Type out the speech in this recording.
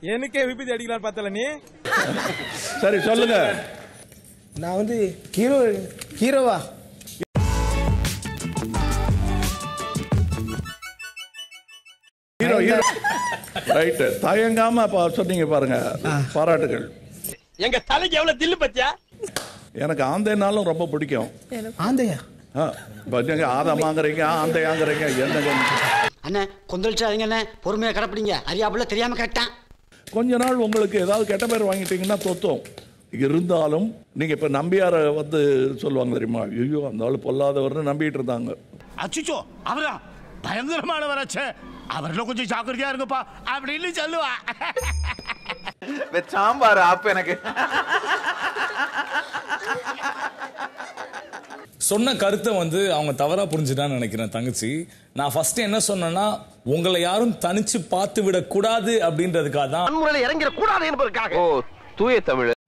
எனக்கே விபத்து அடிக்கலாம் பார்த்தல நீ சரி சொல்லுங்க நான் வந்து ஹீரோ ஹீரோவா ஹீரோ ஹீரோ ரைட்டு தயங்காம அப்ப சொன்னீங்க பாருங்க பாராட்டுகள் எங்க தலைக்கு எவ்வளவு தில்லு பத்தியா எனக்கு ஆந்தைனாலும் ரொம்ப பிடிக்கும் ஆந்தையா ஆ, பாத்தீங்க ஆதமாங்கறீங்க ஆந்தையாங்கறீங்க என்னங்க அண்ணே கொந்தளிச்சாதீங்க அண்ணே பொறுமையா கடப்பிடிங்க அறியாப்புல தெரியாம கேட்டான் கொஞ்ச நாள் உங்களுக்கு ஏதாவது கெட்ட பேர் வாங்கிட்டீங்கன்னா தொத்தும் இருந்தாலும் நீங்க இப்ப நம்பியார வந்து சொல்லுவாங்க தெரியுமா ஐயோ அந்த ஆள் பொல்லாதவர்னு நம்பிட்டு இருந்தாங்க அச்சுச்சோ அவரா பயங்கரமானவராச்சே அவர்ல கொஞ்சம் ஜாக்கிரதையா இருங்கப்பா அப்படின்னு சொல்லுவா சாம்பார் ஆப்பு எனக்கு சொன்ன கருத்தை வந்து அவங்க தவறா புரிஞ்சுட்டான்னு நினைக்கிறேன் தங்கச்சி நான் ஃபர்ஸ்ட் என்ன சொன்னேன்னா உங்களை யாரும் தனிச்சு பார்த்து விடக் கூடாது அப்படின்றதுக்காக தான் முறையில இறங்கிட கூடாது என்பதற்காக ஓ தூய தமிழ்